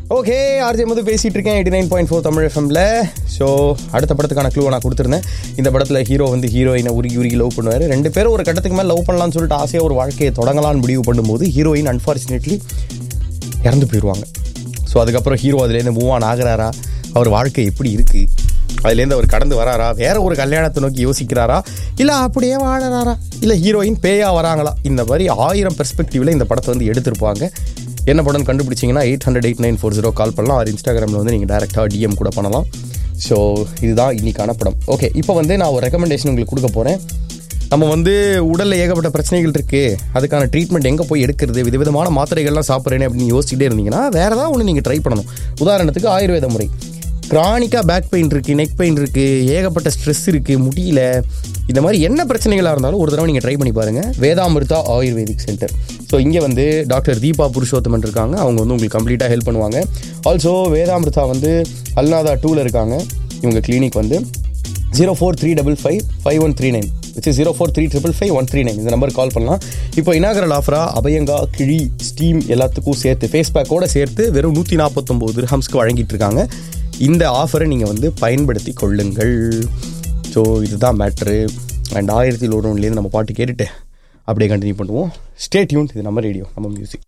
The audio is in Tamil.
ஓகே ஆர்ஜே மது பேசிட்டு இருக்கேன் eighty nine point four Tamil எஃப்எம்ல ஸோ அடுத்த படத்துக்கான க்ளூவை நான் கொடுத்துருந்தேன் இந்த படத்தில் ஹீரோ வந்து ஹீரோயினை உருகி உருகி லவ் பண்ணுவார் ரெண்டு பேரும் ஒரு கட்டத்துக்கு மேலே லவ் பண்ணலாம்னு சொல்லிட்டு ஆசையாக ஒரு வாழ்க்கையை தொடங்கலாம்னு முடிவு பண்ணும்போது ஹீரோயின் அன்ஃபார்ச்சுனேட்லி இறந்து போயிடுவாங்க ஸோ அதுக்கப்புறம் ஹீரோ அதுலேருந்து மூவ் ஆன் ஆகுறாரா அவர் வாழ்க்கை எப்படி இருக்குது அதுலேருந்து அவர் கடந்து வராரா வேற ஒரு கல்யாணத்தை நோக்கி யோசிக்கிறாரா இல்லை அப்படியே வாழறாரா இல்லை ஹீரோயின் பேயா வராங்களா இந்த மாதிரி ஆயிரம் பெர்ஸ்பெக்டிவ்ல இந்த படத்தை வந்து எடுத்திருப்பாங்க என்ன படம்னு கண்டுபிடிச்சிங்கன்னா eight hundred eight nine four zero call பண்ணலாம் அவர் இன்ஸ்டாகிராமில் வந்து நீங்கள் டேரெக்டாக டிஎம் கூட பண்ணலாம் ஸோ இதுதான் இன்னைக்கான படம் ஓகே இப்போ வந்து நான் ஒரு ரெக்கமெண்டேஷன் உங்களுக்கு கொடுக்க போகிறேன் நம்ம வந்து உடலில் ஏகப்பட்ட பிரச்சனைகள் இருக்குது அதுக்கான ட்ரீட்மெண்ட் எங்கே போய் எடுக்கிறது விதவிதமான மாத்திரைகள்லாம் சாப்பிட்றேனே அப்படின்னு யோசிச்சுட்டே இருந்தீங்கன்னா வேறு ஏதாவது ஒன்று நீங்கள் ட்ரை பண்ணணும் உதாரணத்துக்கு ஆயுர்வேத முறை கிரானிக்காக பேக் பெயின் இருக்குது நெக் பெயின் இருக்குது ஏகப்பட்ட ஸ்ட்ரெஸ் இருக்குது முடியல இந்த மாதிரி என்ன பிரச்சனைகளாக இருந்தாலும் ஒரு தடவை நீங்கள் ட்ரை பண்ணி பாருங்கள் வேதாமிருதா ஆயுர்வேதிக் சென்டர் ஸோ இங்கே வந்து டாக்டர் தீபா புருஷோத்தமன் இருக்காங்க அவங்க வந்து உங்களுக்கு கம்ப்ளீட்டாக ஹெல்ப் பண்ணுவாங்க ஆல்சோ வேதாமிருதா வந்து அல்நாதா டூவில் இருக்காங்க இவங்க கிளினிக் வந்து zero four three double five five one three nine which zero four three triple five one three nine இந்த நம்பர் கால் பண்ணலாம் இப்போ இனாகரல் ஆஃபராக அபயங்கா கிழி ஸ்டீம் எல்லாத்துக்கும் சேர்த்து ஃபேஸ் பேக்கோட சேர்த்து வெறும் நூற்றி நாற்பத்தொம்போது ஹம்ஸ்க்கு வழங்கிட்டு இருக்காங்க இந்த ஆஃபரை நீங்கள் வந்து பயன்படுத்தி கொள்ளுங்கள் ஸோ இதுதான் மேட்ரு அண்ட் ஆயிரத்தி ஒன்றுலேருந்து நம்ம பாட்டு கேட்டுட்டு அப்படியே கண்டினியூ பண்ணுவோம் ஸ்டே டியூன் இது நம்ம ரேடியோ நம்ம மியூசிக்